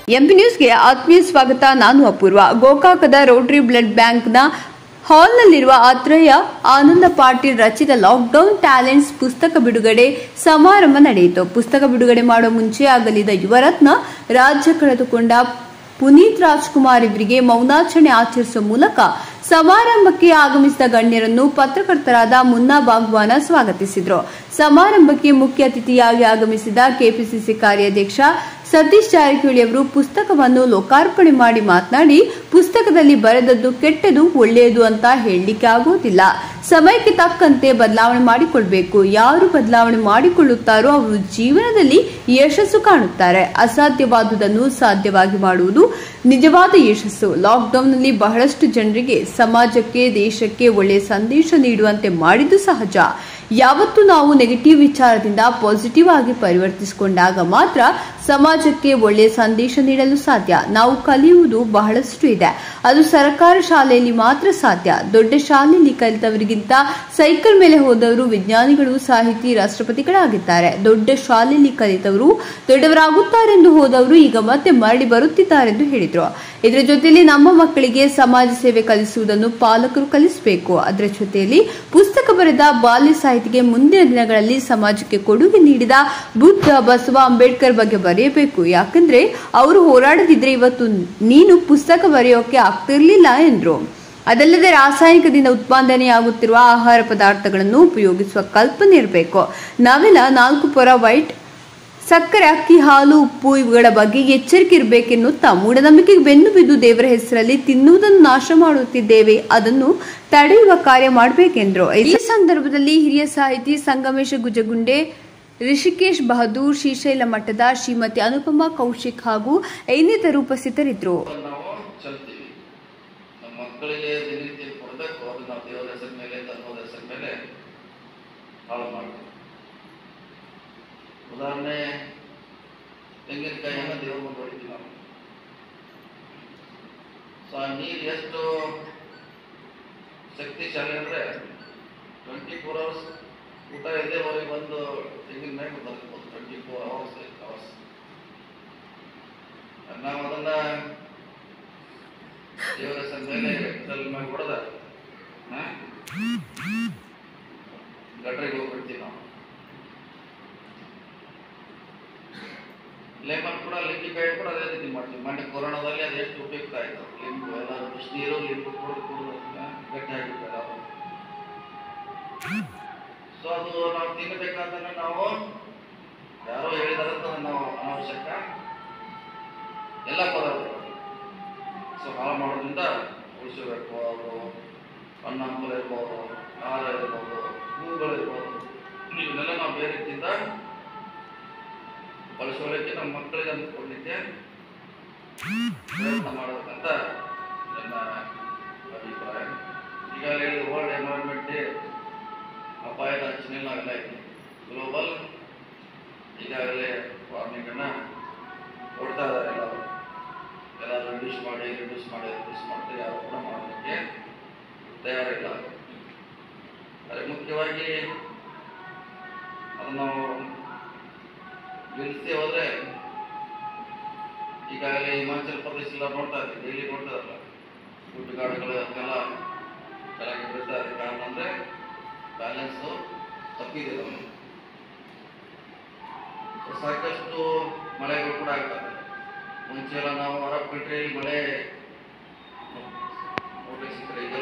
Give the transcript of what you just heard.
MP ನ್ಯೂಸ್ಗೆ ಆತ್ಮೀಯ ಸ್ವಾಗತ ನಾನು ಅಪೂರ್ವ ಗೋಕಾಕದ ರೋಟರಿ ಬ್ಲಡ್ ಬ್ಯಾಂಕ್ನ ಹಾಲ್ನಲ್ಲಿರುವ ಆತ್ರೇಯ ಆನಂದ ಪಾಟೀಲ್ ರಚಿತ ಲಾಕ್ಡೌನ್ ಟ್ಯಾಲೆಂಟ್ಸ್ ಪುಸ್ತಕ ಬಿಡುಗಡೆ ಸಮಾರಂಭ ನಡೆಯಿತು ಪುಸ್ತಕ ಬಿಡುಗಡೆ ಮಾಡುವ ಮುಂಚೆ ಅಗಲಿದ ಯುವರತ್ನ ರಾಜ್ಯ ಕಳೆದುಕೊಂಡ ಪುನೀತ್ ರಾಜ್ಕುಮಾರ್ ಇವರಿಗೆ ಮೌನಾಚರಣೆ ಆಚರಿಸುವ ಮೂಲಕ ಸಮಾರಂಭಕ್ಕೆ ಆಗಮಿಸಿದ ಗಣ್ಯರನ್ನು ಪತ್ರಕರ್ತರಾದ ಮುನ್ನಾ ಬಾಗ್ವಾನ ಸ್ವಾಗತಿಸಿದರು ಸಮಾರಂಭಕ್ಕೆ ಮುಖ್ಯ ಅತಿಥಿಯಾಗಿ ಆಗಮಿಸಿದ ಕೆಪಿಸಿಸಿ ಕಾರ್ಯಾಧ್ಯಕ್ಷ ಸತೀಶ್ ಜಾರಕಿಹೊಳಿ ಅವರು ಪುಸ್ತಕವನ್ನು ಲೋಕಾರ್ಪಣೆ ಮಾಡಿ ಮಾತನಾಡಿ ಪುಸ್ತಕದಲ್ಲಿ ಬರೆದದ್ದು ಕೆಟ್ಟದು ಒಳ್ಳೆಯದು ಅಂತ ಹೇಳಲಿಕ್ಕೆ ಆಗುವುದಿಲ್ಲ ಸಮಯಕ್ಕೆ ತಕ್ಕಂತೆ ಬದಲಾವಣೆ ಮಾಡಿಕೊಳ್ಬೇಕು ಯಾರು ಬದಲಾವಣೆ ಮಾಡಿಕೊಳ್ಳುತ್ತಾರೋ ಅವರು ಜೀವನದಲ್ಲಿ ಯಶಸ್ಸು ಕಾಣುತ್ತಾರೆ ಅಸಾಧ್ಯವಾದುದನ್ನು ಸಾಧ್ಯವಾಗಿ ಮಾಡುವುದು ನಿಜವಾದ ಯಶಸ್ಸು ಲಾಕ್ಡೌನ್ನಲ್ಲಿ ಬಹಳಷ್ಟು ಜನರಿಗೆ ಸಮಾಜಕ್ಕೆ ದೇಶಕ್ಕೆ ಒಳ್ಳೆಯ ಸಂದೇಶ ನೀಡುವಂತೆ ಮಾಡಿದ್ದು ಸಹಜ ಯಾವತ್ತು ನಾವು ನೆಗೆಟಿವ್ ವಿಚಾರದಿಂದ ಪಾಸಿಟಿವ್ ಆಗಿ ಪರಿವರ್ತಿಸಿಕೊಂಡಾಗ ಮಾತ್ರ ಸಮಾಜಕ್ಕೆ ಒಳ್ಳೆಯ ಸಂದೇಶ ನೀಡಲು ಸಾಧ್ಯ ನಾವು ಕಲಿಯುವುದು ಬಹಳಷ್ಟು ಇದೆ ಅದು ಸರ್ಕಾರ ಶಾಲೆಯಲ್ಲಿ ಮಾತ್ರ ಸಾಧ್ಯ ದೊಡ್ಡ ಶಾಲೆಯಲ್ಲಿ ಕಲಿತವರಿಗಿಂತ ಸೈಕಲ್ ಮೇಲೆ ಹೋದವರು ವಿಜ್ಞಾನಿಗಳು ಸಾಹಿತಿ ರಾಷ್ಟ್ರಪತಿಗಳಾಗಿದ್ದಾರೆ ದೊಡ್ಡ ಶಾಲೆಯಲ್ಲಿ ಕಲಿತವರು ದೊಡ್ಡವರಾಗುತ್ತಾರೆಂದು ಹೋದವರು ಈಗ ಮತ್ತೆ ಮರಳಿ ಬರುತ್ತಿದ್ದಾರೆಂದು ಹೇಳಿದರು ಇದರ ಜೊತೆಯಲ್ಲಿ ನಮ್ಮ ಮಕ್ಕಳಿಗೆ ಸಮಾಜ ಸೇವೆ ಕಲಿಸುವುದನ್ನು ಪಾಲಕರು ಕಲಿಸಬೇಕು ಅದರ ಜೊತೆಯಲ್ಲಿ ಪುಸ್ತಕ ಬರೆದ ಬಾಲ್ಯ ಸಾಹಿತಿಗೆ ಮುಂದಿನ ದಿನಗಳಲ್ಲಿ ಸಮಾಜಕ್ಕೆ ಕೊಡುಗೆ ನೀಡಿದ ಬುದ್ಧ ಬಸವ ಅಂಬೇಡ್ಕರ್ ಬಗ್ಗೆ ಬರೆಯಬೇಕು ಯಾಕಂದ್ರೆ ಅವರು ಹೋರಾಡದಿದ್ರೆ ಇವತ್ತು ನೀನು ಪುಸ್ತಕ ಬರೆಯೋಕೆ ಆಗ್ತಿರ್ಲಿಲ್ಲ ಎಂದ್ರು ಅದಲ್ಲದೆ ರಾಸಾಯನಿಕದಿಂದ ಉತ್ಪಾದನೆಯಾಗುತ್ತಿರುವ ಆಹಾರ ಪದಾರ್ಥಗಳನ್ನು ಉಪಯೋಗಿಸುವ ಕಲ್ಪನೆ ಇರಬೇಕು ನಾವೆಲ್ಲ ನಾಲ್ಕು ಪೊರ ವೈಟ್ ಸಕ್ಕರೆ ಅಕ್ಕಿ ಹಾಲು ಉಪ್ಪು ಇವುಗಳ ಬಗ್ಗೆ ಎಚ್ಚರಿಕೆ ಇರಬೇಕೆನ್ನುತ್ತಾ ಮೂಢನಂಬಿಕೆಗೆ ಬೆನ್ನು ಬಿದ್ದು ದೇವರ ಹೆಸರಲ್ಲಿ ತಿನ್ನುವುದನ್ನು ನಾಶ ಮಾಡುತ್ತಿದ್ದೇವೆ ಅದನ್ನು ತಡೆಯುವ ಕಾರ್ಯ ಮಾಡಬೇಕೆಂದರು ಈ ಸಂದರ್ಭದಲ್ಲಿ ಹಿರಿಯ ಸಾಹಿತಿ ಸಂಗಮೇಶ ಗುಜಗುಂಡೆ ರಿಷಿಕೇಶ್ ಬಹದ್ದೂರ್ ಶ್ರೀಶೈಲ ಮಠದ ಶ್ರೀಮತಿ ಅನುಪಮಾ ಕೌಶಿಕ್ ಹಾಗೂ ಇನ್ನಿತರು ಉಪಸ್ಥಿತರಿದ್ದರು ನಾವು ಚೆಲ್ತೀವಿ ನಮ್ಮ ಮಕ್ಕಳಿಗೆ ದಿನನಿತ್ಯ ಕೊಡಬೇಕು ಅದು ನಾವು ದೇವರ ಹೆಸರ ಮೇಲೆ ಧರ್ಮದ ಹೆಸರ ಮೇಲೆ ಹಾಳು ಮಾಡ್ತೀವಿ ಉದಾಹರಣೆ ತೆಂಗಿನಕಾಯಿಯನ್ನು ದೇವ್ರ ಮುಂದೆ ಹೊಡಿತೀವಿ ನಾವು ಸೊ ಆ ನೀರು ಎಷ್ಟು ಶಕ್ತಿಶಾಲಿ ಅಂದರೆ ಟ್ವೆಂಟಿ ಫೋರ್ ಅವರ್ಸ್ ಊಟ ಇದೇವರೆಗೆ ಬಂದು ತೆಂಗಿನ ಮೇಲೆ ಬದುಕಬಹುದು ಟ್ವೆಂಟಿ ಫೋರ್ ಅವರ್ಸ್ ಅವರ್ಸ್ ನಾವು ಅದನ್ನ ದೇವರ ಹೆಸರ ಮೇಲೆ ಇದ್ರಲ್ಲಿ ನಾವು ಹೊಡೆದ ಗಟ್ರಿಗೆ ಹೋಗ್ಬಿಡ್ತೀವಿ ನಾವು ಲೆಮನ್ ಕೂಡ ಲಿಂಬಿಕಾಯಿ ಕೂಡ ಅದೇ ರೀತಿ ಮಾಡ್ತೀವಿ ಮೊನ್ನೆ ಕೊರೋನಾದಲ್ಲಿ ಅದು ಎಷ್ಟು ಉಪಯುಕ್ತ ಆಯ್ತು ಲಿಂಬು ಎಲ್ಲ ಬಿಸಿನೀರು ಲಿಂಬು ಕುಡಿದು ಕುಡಿದು ಗಟ್ಟಿ ಆಗಿಬಿಡ್ತಾರೆ ಅದು ಸೊ ಅದು ನಾವು ತಿನ್ನಬೇಕಂತಂದ್ರೆ ನಾವು ಯಾರೋ ಹೇಳಿದಾರಂತ ನಾವು ಅನಾವಶ್ಯಕ ಎಲ್ಲ ಪದಾರ್ಥಗಳು ಸೊ ಹಾಳು ಮಾಡೋದ್ರಿಂದ ಉಳಿಸಬೇಕು ಅದು ಹಣ್ಣು ಹಂಪಲು ಇರ್ಬೋದು ಆಹಾರ ಇರ್ಬೋದು ಹೂಗಳು ಇರ್ಬೋದು ಇವನ್ನೆಲ್ಲ ನಾವು ಬೇರೆ ರೀತಿಯಿಂದ ಬಳಸ್ಕೊಳ್ಳಿಕ್ಕೆ ನಮ್ಮ ಮಕ್ಕಳಿಗೆ ಅಂತ ಕೊಡಲಿಕ್ಕೆ ಪ್ರಯತ್ನ ಮಾಡಬೇಕಂತ ನನ್ನ ಅಭಿಪ್ರಾಯ ಈಗಾಗಲೇ ವರ್ಲ್ಡ್ ಎನ್ವೈರ್ಮೆಂಟ್ ಡೇ ಅಪಾಯದ ಅಂಚಿನಲ್ಲಿ ನಾವೆಲ್ಲ ಇದ್ದೀವಿ ಗ್ಲೋಬಲ್ ಈಗಾಗಲೇ ವಾರ್ನಿಂಗ್ ಅನ್ನ ಕೊಡ್ತಾ ಇದ್ದಾರೆ ಎಲ್ಲರೂ ಎಲ್ಲರೂ ರಿಡ್ಯೂಸ್ ಮಾಡಿ ರಿಡ್ಯೂಸ್ ಮಾಡಿ ರಿಡ್ಯೂಸ್ ಮಾಡ್ತಾರೆ ಯಾರು ಕೂಡ ಮಾಡೋದಕ್ಕೆ ತಯಾರಿಲ್ಲ ಆದರೆ ಮುಖ್ಯವಾಗಿ ಅದನ್ನು ನಾವು ನಿಲ್ಲಿಸಿ ಹೋದ್ರೆ ಈಗಾಗಲೇ ಹಿಮಾಚಲ ಪ್ರದೇಶ ಎಲ್ಲ ನೋಡ್ತಾ ಇದ್ದೀವಿ ಡೈಲಿ ನೋಡ್ತಾ ಇರಲ್ಲ ಗುಡ್ಡಗಾಡುಗಳು ಅದನ್ನೆಲ್ಲ ಕೆಳಗೆ ಬೀಳ್ತಾ ಇದೆ ಕಾರಣ ಅಂದರೆ ಬ್ಯಾಲೆನ್ಸು ತಪ್ಪಿದೆ ನಮಗೆ ಸಾಕಷ್ಟು ಮಳೆಗಳು ಕೂಡ ಆಗ್ತದೆ ಮುಂಚೆ ಎಲ್ಲ ನಾವು ಅರಬ್ ಕಂಟ್ರಿಯಲ್ಲಿ ಮಳೆ ನೋಡ್ಲಿಕ್ಕೆ ಸಿಕ್ಕರೆ ಈಗ